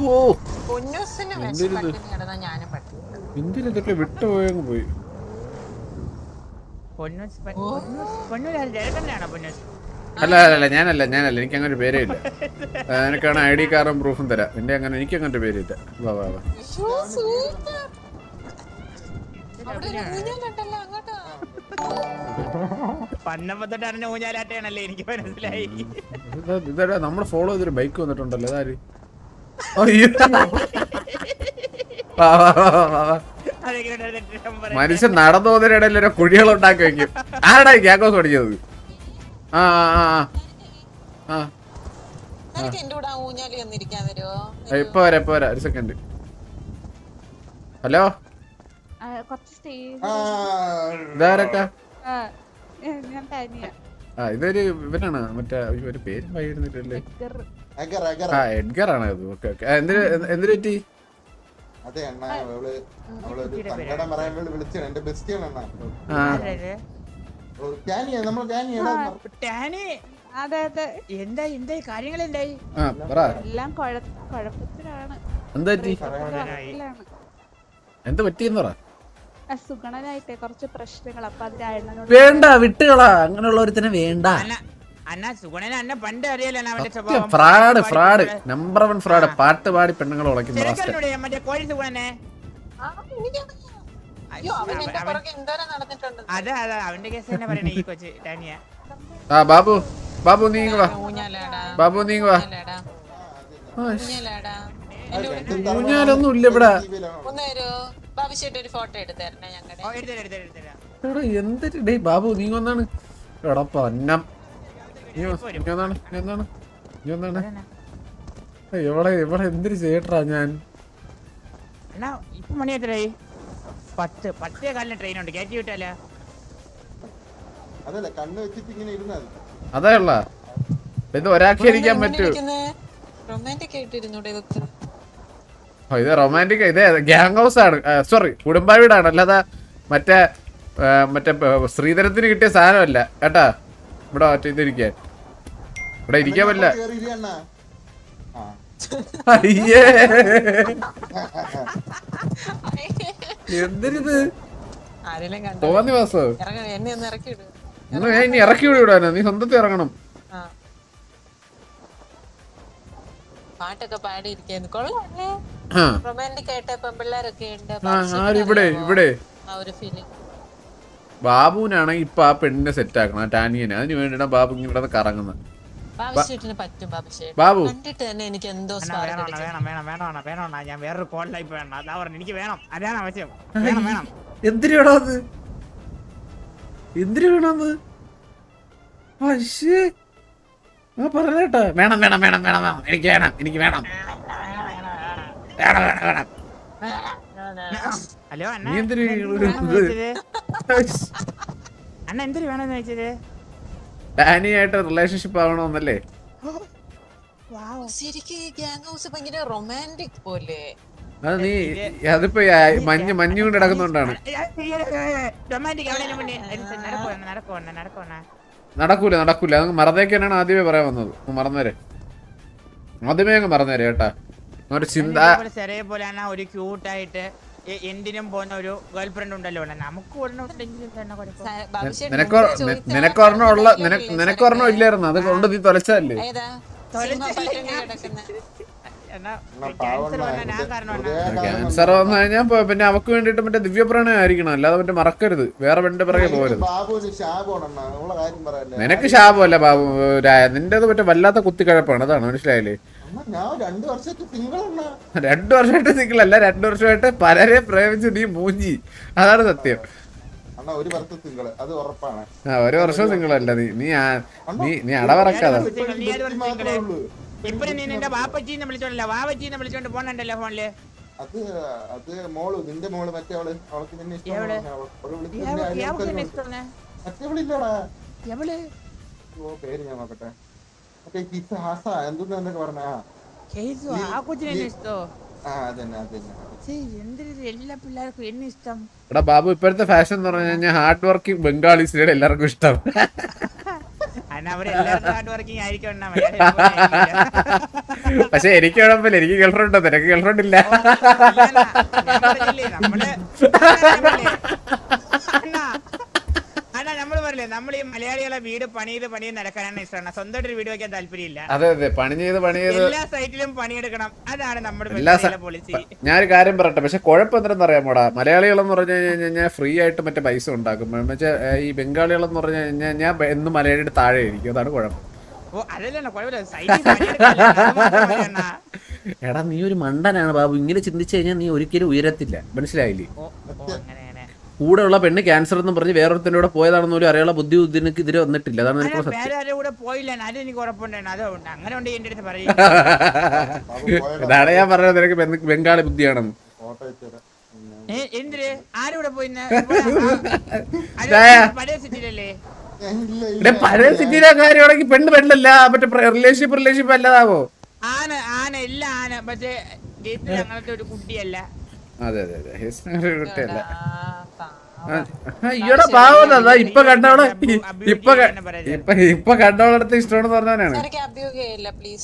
ഓ പൊന്നൂസിന് എന്തൊരിത്? വിഷം പട്ടിണി കിടന്നാ ഞാനും പട്ടിണി എന്തിനൊക്കെ വിട്ടുപോയങ്ങ് പോയി പൊന്നൂസ് പ- പൊന്നൂസ് പൊന്നൂസ് ജയകണ്ണനാണോ പൊന്നൂസ് അല്ല അല്ല അല്ല ഞാനല്ല ഞാനല്ല എനിക്ക് അങ്ങനെ ഒരു പേരേ ഇല്ല ആ, നിനക്കാണ് ഐ ഡി കാർഡും പ്രൂഫും തരാം എന്റെ അങ്ങനെ എനിക്ക് അങ്ങനെ ഒരു പേരില്ല വാ വാ വാ അയ്യോ, സൂപ്പർ. അവിടെ ഒരു ഊഞ്ഞാലുണ്ടല്ലോ, അങ്ങോട്ടോ. പന്നപ്പോ തൊട്ട് അറിഞ്ഞ ഊഞ്ഞാലാട്ടയാണല്ലേ എനിക്ക് മനസ്സിലായി ഇതാ ഇതാ നമ്മൾ ഫോളോ ചെയ്തൊരു ബൈക്ക് വന്നിട്ടുണ്ടല്ലോ അതാര് അയ്യോ വാ, വാ, വാ, വാ, വാ. അതെങ്ങനെ ഒരു തെറ്റിദ്ധാരണ പറയാം. മനുഷ്യൻ നടന്നു പോകുന്നതിനിടയിൽ ഒരു കുഴികൾ ഉണ്ടാക്കി വെക്കും ആരടാ ഈ ഗ്യാക്കോസ് പഠിച്ചത് ആ ആ ആ, ആ നിനക്ക് എന്റെ കൂടെ ആ ഊഞ്ഞാലി വന്നിരിക്കാൻ വരുമോ ആ ഇപ്പൊ വരാം ഇപ്പൊ വരാം ഒരു സെക്കൻഡ് ഹലോ ആ, കുറച്ച് സ്റ്റേജ് ഇതാരൊക്കെ ആ, ഏ, ഞാൻ തനിയ ആ ഇതൊരു ഇവനാണ് മറ്റേ അയ്യോ, ഒരു പേര് വൈകുന്നില്ലല്ലേ എഡ്ഗർ അഗർ അഗർ ആ എഡ്ഗർ ആണ് അത് ഓക്കെ ഓക്കെ എന്തിന് എന്തിനു പറ്റി അതെ അണ്ണ അവള് അവളൊരു സങ്കടം പറയാൻ വേണ്ടി വിളിച്ചാണ് എന്റെ ബെസ്റ്റിയാണ് അണ്ണ ആ ആരത്? ടാനിയ നമ്മൾ ടാനിയാണ് ടാനി അതെ അതെ എന്താ എന്തായി കാര്യങ്ങൾ എന്തായി ആ പറ എല്ലാം കുഴ- കുഴപ്പത്തിലാണ് എന്താ പറ്റി കുഴപ്പത്തിലാണ്. എന്ത് പറ്റിയെന്ന് പറ ആ, സുഗണനായിട്ടേ കുറച്ച് പ്രശ്നങ്ങൾ അപ്പൊ അതിന്റെ അയണ്ണനോട് വേണ്ട വിട്ടുകളാ അങ്ങനെയുള്ള ഒരുത്തനെ വേണ്ട അന്ന അന്ന സുഗുണനെ അന്നെ പണ്ട് അറിയാലോ അവന്റെ സത്യം fraud fraud number one fraud പാട്ട് പാടി പെണ്ണുങ്ങളെ ഉളയ്ക്കുന്ന റാസ്കൽ. ചെറുക്കനോട് മറ്റേ കോഴി സുഗുണനെ ആ, എനിക്കറിയാം. അയ്യോ അവൻ എന്റെ അവൻ- പുറകെ എന്തോരം നടന്നിട്ടുണ്ട് അതാ അതാ അവന്റെ കേസ് തന്നെ പറയണേ ഈ കൊച്ച് ടാനിയ ആ ബാബു ബാബു നീങ്ങ വാ ഊഞ്ഞാലാടാ ബാബു നീങ്ങ വാ ഊഞ്ഞാലാടാ ആ, ഊഞ്ഞാലാടാ ഊഞ്ഞാലൊന്നും ഇല്ല ഇവിടെ ഒന്ന് ഒരു ഭവിഷ്യട്ട് ഒരു ഫോട്ടോ എടുത്ത് തരണേ ഞങ്ങളുടെ ഓ എടുത്തരാ എടുത്തരാ എടുത്തരാ എടാ എന്തൊരു ഡേ ബാബു നീ വന്നാണ് എടാ പൊന്നം നീ വ- നീ വന്നാണ് നീ വന്നാണ് നീ വന്നാണ് ഏയ്, ഇവിടെ ഇവിടെ എന്തൊരു ചെയ്യട്ടാ ഞാൻ അണ്ണാ ഇപ്പൊ മണി എത്രയായി പത്ത് പത്തേ കാലിന് ട്രെയിൻ ഉണ്ട് കയറ്റി വിട്ടാലോ അതല്ല കണ്ണ് വെച്ചിട്ട് ഇങ്ങനെ ഇരുന്നത് അതേ ഉള്ള ഇത് ഒരാൾക്ക് ഇരിക്കാൻ പറ്റൂ റൊമാൻറ്റിക് ആയിട്ട് ഇരുന്നൂടെ ഇവക്ക് ഓ, ഇത് റൊമാൻറ്റിക് ഇത് ഗ്യാങ് ഹൗസ് ആണ് സോറി കുടുംബ വീടാണ് അല്ലാതെ മറ്റേ ആ, മറ്റേ ആ, ശ്രീധരത്തിന് കിട്ടിയ സാധനമല്ല കേട്ടാ ഇവിടെ മറ്റേ ഇതിരിക്കാൻ ഇവിടെ ഇരിക്കാൻ പറ്റില്ല കേറി ഇരി അണ്ണ ആ അയ്യേ എന്തിനിത് ആരെങ്കിലും കണ്ടോ തോന്നി വാസോ ഇറങ്ങണ എന്നെ ഒന്ന് ഇറക്കി വിടുക ഇന്ന് ഞാൻ ഇനി ഇറക്കി വിടാനോ നീ സ്വന്തത്തിൽ ഇറങ്ങണം ആ പാട്ടൊക്കെ പാടിയിരിക്കുന്നു കൊള്ളാല്ലേ ആ റൊമാൻറ്റിക് ആയിട്ട് പെമ്പിള്ളേരൊക്കെ ഉണ്ട് ആ, ആര് ഇവിടെ ഇവിടെ ആ ഒരു ഫീലിംഗ് ബാബുവിനാണെങ്കിൽ ഇപ്പൊ ആ പെണ്ണിനെ സെറ്റ് ആക്കണം ആ ടാനിയനെ അതിന് വേണ്ടിയിട്ടാണ് ബാബു ഇങ്ങനെ കിടന്ന് കറങ്ങുന്നത് ബാബുശ്ശേട്ടിന് പറ്റും ബാബുശ്ശേട്ട് ബാബു കണ്ടിട്ട് തന്നെ എനിക്ക് എന്തോ അണ്ണാ സ്പാർക്ക് വേണം അണ്ണാ, വേണം വേണം വേണം അണ്ണാ, വേണം അണ്ണാ. ഞാൻ വേറൊരു കോളിലായി വേണം അതാ പറഞ്ഞു എനിക്ക് വേണം അതാണ് ആവശ്യം വേണം വേണം എന്തിനു വേണം അത് എന്തിനു വേണം അത് അശ്ശേ ആ പറഞ്ഞേട്ടാ വേണം വേണം വേണം വേണം വേണം എനിക്ക് വേണം എനിക്ക് വേണം വേണം വേണം വേണം ഹലോ അണ്ണ നീ എന്തിനു എന്തിനു വേണമെന്ന് ചോദിച്ചത്? അണ്ണ എന്തിനു വേണമെന്ന് ചോദിച്ചത് ഡാനിയായിട്ട് റിലേഷൻഷിപ്പ് ആവണമെന്നല്ലേ ശരിക്കും ഈ ഗ്യാങ് ഹൗസ് ഭയങ്കര റൊമാൻറ്റിക് പോലെ അത് നീ അതിപ്പോ ഈ ആ മഞ്ഞ് മഞ്ഞ് കൊണ്ട് കിടക്കുന്നോണ്ടാണ് റൊമാൻറ്റിക് എവിടെയെങ്കിലും മുന്നേ നടക്കുവോ നടക്കുവോ നടക്കുവോ നടക്കൂല നടക്കൂല അത് മറന്നേക്കാനാണ് ആദ്യമേ പറയാൻ വന്നത് അങ്ങ് മറന്നേരെ ആദ്യമേ അങ്ങ് മറന്നേരെ കേട്ടാ ഒരു ചിന്ത ചെറിയ പോലെ അണ്ണാ ഒരു ക്യൂട്ടായിട്ട് എന്തിനും പോകുന്ന ഒരു ഗേൾ ഫ്രണ്ട് ഉണ്ടല്ലോ അണ്ണാ. നമുക്ക് ഒരെണ്ണം ഉണ്ടെങ്കിൽ തന്നെ കുഴപ്പം. ബാബുശ്ശേട്ടൻ നിനക്ക് നിനക്കൊരെണ്ണം ഉള്ള നിനക്ക് നിനക്കൊരെണ്ണം ഇല്ലായിരുന്നു അത് കൊണ്ട് നീ തൊലച്ചതല്ലേ ഏതാ സിനിമ പട്ടിണി കിടക്കുന്ന അണ്ണാ, അണ്ണാ ക്യാൻസർ പാവണ്ണ വന്ന ഞാൻ കാരണം അണ്ണാ. ക്യാൻസർ വന്നു കഴിഞ്ഞാൽ പോ- പിന്നെ അവക്ക് വേണ്ടിട്ട് മറ്റേ ദിവ്യപ്രണയം ആയിരിക്കണം അല്ലാതെ മറ്റേ മറക്കരുത് വേറെ പെണ്ണിന്റെ പിറകെ പോകരുത് ബാബുവിന് ശാപമാണ് അണ്ണ ഉള്ള കാര്യം പറയല്ലേ നിനക്ക് ശാപമല്ല ബാബു രായ നിന്റേത് മറ്റേ വല്ലാത്ത കുത്തിക്കഴപ്പാണ് അതാണ് മനസ്സിലായില്ലേ അണ്ണാ ഞാൻ രണ്ടു വർഷത്തെ സിംഗിൾ അണ്ണ രണ്ടു വർഷമായിട്ട് നിങ്ങളല്ല രണ്ടു വർഷമായിട്ട് പലരെ പ്രേമിച്ച് നീ മൂഞ്ചി അതാണ് സത്യം അണ്ണ ഒരു വർഷം സിംഗിൾ അത് ഉറപ്പാണ് ആ ഒരു വർഷം നിങ്ങളല്ല നീ നീ ആ- നീ നീ അടവറക്കാതെ നിങ്ങൾ നീ ഏത് വർഷം മാത്രമേ നിങ്ങള്? ഉള്ളൂ ഇപ്പഴും നീ നിന്റെ വാപ്പച്ചീന്ന് വിളിച്ചോണ്ടല്ല വാവച്ചീന്ന് വിളിച്ചോണ്ട് പോണണ്ടല്ലോ ഫോണില് അത് അത് മോള് നിന്റെ മോള് മറ്റേ അവള് അവൾക്ക് നിന്നെ എവിടെ? ഇഷ്ടമാണ് അവള് വിളിച്ച് എവ- നിന്നെ എവക്ക് അയൽവക്കത്ത് എന്നെ ഉണ്ട്. ഇഷ്ടമാണ്? മറ്റേ വിളില്ലടാ എവള് ഓ പേര് ഞാൻ നോക്കട്ടെ മറ്റേ ഹിസ ഹസ എന്തെന്ന് എന്നൊക്കെ പറഞ്ഞ ആ കേസു ആ കൊച്ചിനെ എന്നെ ഇഷ്ടോ ആ അതന്നെ അതന്നെ ഛേ, എന്തൊരു എല്ലാ പിള്ളേർക്കും എന്നെ ഇഷ്ടം എടാ ബാബു ഇപ്പോഴത്തെ ഫാഷൻ എന്ന് പറഞ്ഞു കഴിഞ്ഞാൽ ഹാർഡ് വർക്കിംഗ് ബംഗാളീസിനെ എല്ലാവർക്കും ഇഷ്ടം അന്ന അവരെല്ലാവരും ഹാർഡ് വർക്കിംഗ് ആയിരിക്കും അണ്ണാ. മലയാളി ഇതുപോലെ ആയിരിക്കില്ല. പക്ഷെ എനിക്ക് കുഴപ്പമില്ല എനിക്ക് ഗേൾഫ്രണ്ട് ഉണ്ട് നിനക്ക് ഗേൾഫ്രണ്ട് ഇല്ല ഇല്ലണ്ണാ, ഞാൻ പറഞ്ഞില്ലേ, നമ്മള് അണ്ണാ, അണ്ണാ നമ്മള് പറയില്ലേ നമ്മൾ ഈ മലയാളികളെ വീട് പണിയത് പണിയത് നടക്കാനാണ് ഇഷ്ടമാണ് സ്വന്തമായിട്ട് ഒരു വീട് വെക്കാൻ താല്പര്യമില്ല അതെ അതെ പണി ചെയ്ത് പണി ചെയ്ത് എല്ലാ സൈറ്റിലും പണിയെടുക്കണം അതാണ് നമ്മുടെ എല്ലാ സ- പോളിസി ഞാനൊരു കാര്യം പറയട്ടെ പക്ഷെ കുഴപ്പം എന്തെന്ന് അറിയാമോടാ മലയാളികളെന്ന് പറഞ്ഞു കഴിഞ്ഞാൽ ഫ്രീ ആയിട്ട് മറ്റേ പൈസ ഉണ്ടാക്കും എന്നുവെച്ചാൽ ഈ ബംഗാളികളെന്ന് പറഞ്ഞു കഴിഞ്ഞാൽ ഞാൻ ബ- എന്നും മലയാളിയുടെ താഴെ ഇരിക്കും അതാണ് കുഴപ്പം ഓ അതല്ല കുഴപ്പമില്ല സൈറ്റിൽ പണിയെടുക്കാനല്ലേ, അത് മാത്രം മതി അണ്ണാ. എടാ നീ ഒരു മണ്ടനാണ് ബാബു ഇങ്ങനെ ചിന്തിച്ചു കഴിഞ്ഞാൽ നീ ഒരിക്കലും ഉയരത്തില്ല മനസ്സിലായില്ലേ ഓ ഓ അങ്ങനെ അങ്ങനെ കൂടെ ഉള്ള പെണ്ണ് ക്യാൻസർ എന്ന് പറഞ്ഞ് വേറൊരുത്തൻ്റെ കൂടെ പോയതാണെന്ന് പോലും അറിയാനുള്ള ബുദ്ധി നിനക്ക് ഇതിന് വന്നിട്ടില്ല അതാണ് അല്ല, എനിക്ക് സത്യം വേറെ ആരുടെ കൂടെ പോയില്ല അത് എനിക്ക് ഉറപ്പുണ്ടായിരുന്നു അത് ഉണ്ട് അങ്ങനെ ഉണ്ട് എന്റെ അടുത്ത് പറയും ഇതാണ് ഞാൻ പറഞ്ഞത് നിനക്ക് ബംഗ- ബംഗാളി ബുദ്ധിയാണെന്ന് ഫോട്ടോ വെച്ചുതരാം ഏ, എന്തിന് ആരുടെ പോയിന്ന് അത് ദാ. പഴയ സിറ്റിയിലല്ലേ ഇല്ല ഇവിടെ ഇല്ല പഴയ സിറ്റിയിലെ കാര്യമാണെങ്കിൽ പെണ്ണ് പെണ്ണല്ല മറ്റേ റിലേഷൻഷിപ്പ് റിലേഷൻഷിപ്പ് അല്ലതാവോ ആന ആന ഇല്ല ആന പക്ഷേ ഗേറ്റിൽ അങ്ങനത്തെ ഒരു കുട്ടിയല്ല അതെ അതെ അതെ ഹിസ്ന ഒരു കുട്ടിയല്ല ആ, ആ, പാവം. ആ, ഈയിടെ പാവതാ ഇപ്പൊ കണ്ടവളെ ഇപ്പൊ ക- ഇപ്പൊ ഇപ്പൊ കണ്ടവളടുത്ത് ഇഷ്ടമാണെന്ന് പറഞ്ഞവനാണ് എനിക്ക് അഭ്യൂഹയില്ല പ്ലീസ്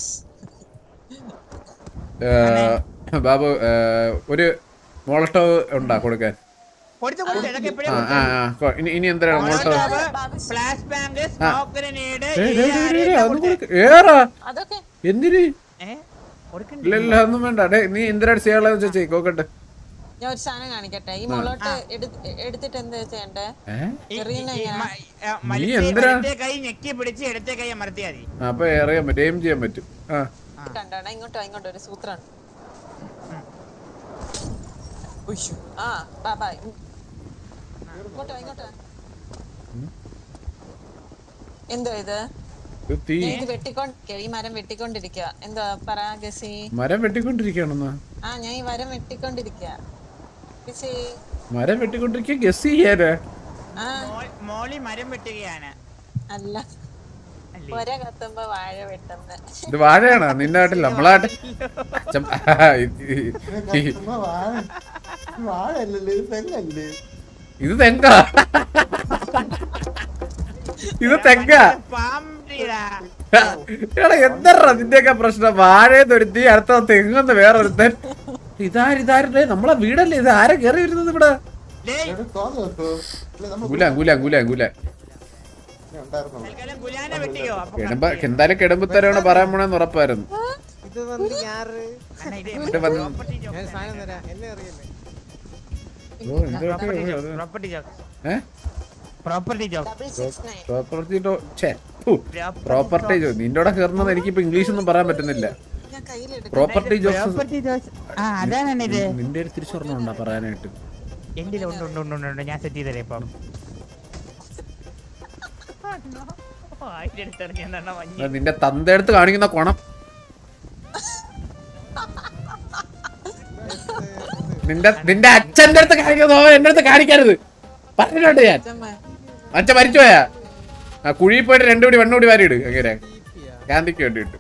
ഏ, ബാബു ഏ, ഒരു മോളസ്റ്റോവ് ഉണ്ടാ കൊടുക്കാൻ കൊടുത്തു കൊടുത്തു ഇതൊക്കെ എപ്പോഴേ ആ ആ ആ കൊ- ഇനി ഇനി എന്തിനാണ് molotov flash bang smoke grenade ഏറാ അതൊക്കെ എന്തിന് കൊടുക്കണ്ട ഇല്ല ഇല്ല ഒന്നും വേണ്ട ഡേ നീ എന്തിനാണ് ചെയ്യാനുള്ളത് വെച്ചാ ചെയ് കോക്കട്ടെ ഞാൻ ഒരു സാധനം കാണിക്കട്ടെ ഈ മുളോട്ട് എടുത്ത് എടുത്തിട്ട് എന്താ ചെയ്യണ്ടേ ഏ എറിയുന്ന എങ്ങനെയാ? നീ എന്തിനാ? വലത്തെ കൈ ഞെക്കി പിടിച്ച് ഇടത്തെ കൈ അമർത്തിയാ മതി ആ, അപ്പൊ അറിയാൻ പറ്റും എയിം ചെയ്യാൻ പറ്റും ആ കണ്ടാണ് ഇങ്ങോട്ടോ ഇങ്ങോട്ടോ ഒരു സൂത്രാണ് ഉയ്യോ. ആ ബാ ബാ ഇങ്ങോട്ടോ ഇങ്ങോട്ടോ എന്തോ ഇത് ഇത് തീ ഞാൻ ഇത് വെട്ടിക്കൊണ്ട് ഈ മരം വെട്ടിക്കൊണ്ടിരിക്കുക എന്തോ പറ ഗസി മരം വെട്ടിക്കൊണ്ടിരിക്കുകയാണെന്നാ ആ ഞാൻ ഈ മരം വെട്ടിക്കൊണ്ടിരിക്കുക ഗസി മരം വെട്ടിക്കൊണ്ടിരിക്കുക ഗസ് ചെയ്യാനാ ആ മോൾ- മോളി മരം വെട്ടുകയാണ് അല്ല അല്ലേ? ഒര കത്തുമ്പോ വാഴ വെട്ടുന്ന ഇത് വാഴയാണോ നിന്റെ നാട്ടിൽ നമ്മളെ നാട്ടിൽ അച്ഛൻ ഇത് ഈ- ചുമ്മാ വാഴ വാഴയല്ലല്ലേ ഇത് തെങ്ങല്ലേ ഇത് തെങ്ക ഇത് തെങ്ക പാമ്പിടാ. എടാ എന്താ നിന്റെയൊക്കെ പ്രശ്നം വാഴയെന്ന് ഒരുത്തി അടുത്ത തെങ്ങെന്ന് വേറെ ഒരുത്തൻ ഇതാരിതാരുടെ നമ്മളെ വീടല്ലേ ഇത് ആരെ കയറി വരുന്നത് ഇവിടെ ഡേയ്, ഇവിടെ തോന്നു വെക്കോ ഇല്ല നമ്മൾ ഗുലാൻ ഗുലാൻ ഗുലാൻ ഗുലാൻ ഉണ്ടായിരുന്നു തൽക്കാലം ഗുലാനെ വെട്ടിയോ അപ്പൊ കിടമ്പ എന്തായാലും കിടമ്പ് തരാണ് പറയാൻ പോണെന്ന് ഉറപ്പായിരുന്നു ഇത് വന്ന് ഞാറ് അണ്ണാ, ഇത് ഇത് വന്ന് property joke ഞാൻ ആണ്. സാധനം തരാം എന്നെ അറിയില്ലേ ഓ എന്തൊക്കെ Property joke, property joke. ഏഹ് Property joke. Double six nine property ഛേ Property പ്രോപ്പർട്ടി ജോ നിന്റെ കൂടെ കയറുന്നത് എനിക്കിപ്പോ ഇംഗ്ലീഷ് ഒന്നും പറയാൻ പറ്റുന്നില്ല ഞാൻ കയ്യിലെടുക്കും പ്രോപ്പർട്ടി ജോസ് Property jokes. ആ അതാണ് ഇത് നിന്റെ ഒരു തിരിച്ചറിഞ്ഞ ഉണ്ടാ പറയാനായിട്ട് എന്റെ ഉണ്ട് ഉണ്ട് ഉണ്ട് ഉണ്ട് ഉണ്ട് ഞാൻ സെറ്റ് ചെയ്തരേ ഇപ്പം ആയിരം എടുത്തിറങ്ങിയെന്നാ മഞ്ഞ് അത് നിന്റെ തന്തയെടുത്ത് കാണിക്കുന്ന കുണം നിന്റെ നിന്റെ അച്ഛന്റെ അടുത്ത് കാണിക്കുന്ന എന്റെ അടുത്ത് കാണിക്കരുത് പറഞ്ഞിട്ടുണ്ട് ഞാൻ അച്ഛൻ മരിച്ചുപോയാ ആ കുഴിയിൽ പോയിട്ട് രണ്ടു കൂടി വെണ്ണൂടി വാരിയിട് അങ്ങനെ ഗാന്ധിക്ക് വേണ്ടിയിട്ട്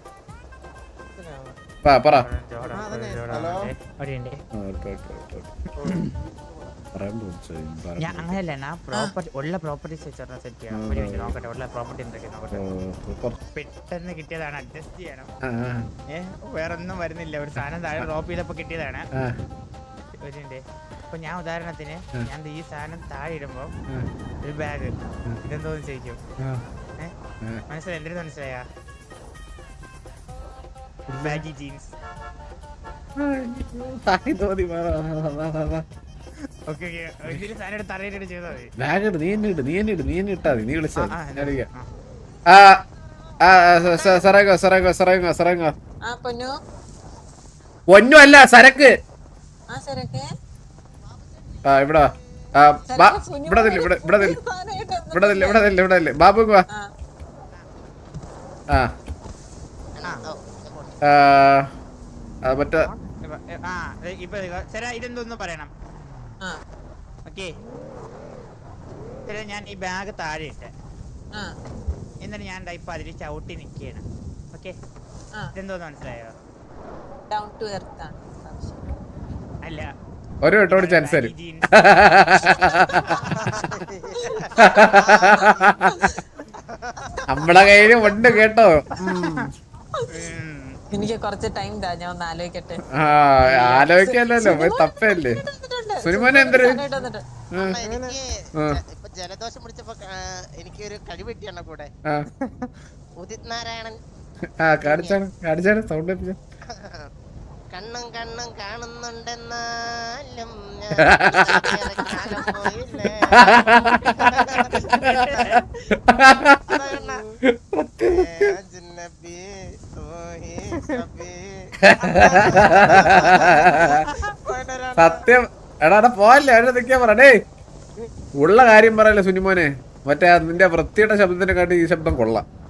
പാ പറ അവിടെയുണ്ട്. ആ, ഓക്കേ, ഓക്കേ, ഓക്കേ, ഓക്കേ. പറയാൻ പോയി, പറയാൻ ഞാൻ പോയി. അങ്ങനെയല്ല ഞാൻ പ്രോപ്പർട്ടി ഉള്ള പ്രോപ്പർട്ടീസ് വെച്ചോളാം സെറ്റ് ചെയ്യണം ഒരു മിനിറ്റ് നോക്കട്ടെ ഉള്ള പ്രോപ്പർട്ടി എന്തൊക്കെ നോക്കട്ടെ ഓ, സൂപ്പർ. പെട്ടെന്ന് കിട്ടിയതാണ് അഡ്ജസ്റ്റ് ചെയ്യണം ആ, ഏ വേറെ ഒന്നും വരുന്നില്ല ഒരു സാധനം താഴെ ഡ്രോപ്പ് ചെയ്തപ്പോ കിട്ടിയതാണ് ആ, ഒരു മിനിറ്റ് അപ്പൊ ഞാൻ ഉദാഹരണത്തിന് ഞാൻ ദേ ഈ സാധനം താഴെ ഇടുമ്പോ ആ, ഒരു ബാഗ് ഇതെന്തോന്ന് ചോദിക്കും ആ, ഏ ആ. മനസ്സിലായി എന്തിനു മനസ്സിലായ ബാഗി ജീൻസ് സായി തോന്നി, വാ, വാ, വാ, വാ, വാ, വാ. ഓക്കെ ഓക്കെ ഇതിന് സാധനം എടുത്ത് തറയിലിട്ട് ചെയ്താൽ മതി ബാഗ് ഇട് നീ എന്നെ ഇട് നീ എന്നെ ഇട് നീ എന്നെ ഇട്ടാ മതി നീ വിളിച്ചാ ആ, മതി. ഞാൻ അറിയാം ആ. ആ ആ സ- സറങ്ങോ സറങ്ങോ സറങ്ങോ സറങ്ങോ ആ പൊന്നു പൊന്നു അല്ല സരക്ക് ആ സരക്കെ ആ ഇവിടെ വാ. ആ ബാ ഇവിടെ നില്ല ഇവിടെ ഇവിടെ നില്ല ഇവിടെ നില്ല ഇവിടെ നില്ല ഇവിടെ നില്ല ബാബു ഇങ്ങ് വാ ആ ആ ആ, മറ്റേ ഇപ്പൊ, ഏ, ആ ദേ ഇപ്പൊ ശരാ ഇതെന്തോന്ന് പറയണം ആ ഓക്കെ ശരി ഞാൻ ഈ ബാഗ് താഴെ ഇട്ട് ആ എന്നിട്ട് ഞാൻ ദാ ഇപ്പൊ അതിൽ ചവിട്ടി നിൽക്കുകയാണ് ഓക്കെ ആ ഇതെന്തോന്ന് മനസ്സിലായോ ഡൗൺ ടു എർത്ത് ആണ് അല്ല ഒരു വട്ടോട് ചാൻസ് തരും baggy jeans. നമ്മളെ കയ്യില് ഉണ്ട് കേട്ടോ ഉം. ഉം. എനിക്ക് കുറച്ച് ടൈം താ ഞാൻ ഒന്ന് ആലോചിക്കട്ടെ ആ ആലോചിക്കാനല്ലോ പോയി തപ്പല്ലേ സുനിമോനെ എന്തൊരു വന്നിട്ട് വന്നിട്ട് അണ്ണാ, എനിക്ക് ആ. ജ- ഇപ്പൊ ജലദോഷം പിടിച്ചപ്പോ ആ, എനിക്ക് ഒരു കഴിവ് കിട്ടിയാണ് കൂടെ ആ ഉദിത് നാരായണൻ ആ കാണിച്ചാണ് കാണിച്ചാണ് സൗണ്ട് എത്തിച്ചു കണ്ണും കണ്ണും കാണുന്നുണ്ടെന്നാലും ഞാൻ ഏറെ കാലം പോയില്ലേ. അതാണ്. ഏ, അജ്നബി, തോഹി കബി. പോയിട്ടൊരാ- സത്യം എടാ എടാ പോവല്ലേ അവിടെ നിൽക്കാൻ പറടേ ഉള്ള കാര്യം പറയല്ലേ സുനിമോനെ മറ്റേ ആ നിന്റെ വൃത്തിയുടെ ശബ്ദത്തിനെ കാട്ടി ഈ ശബ്ദം കൊള്ളാം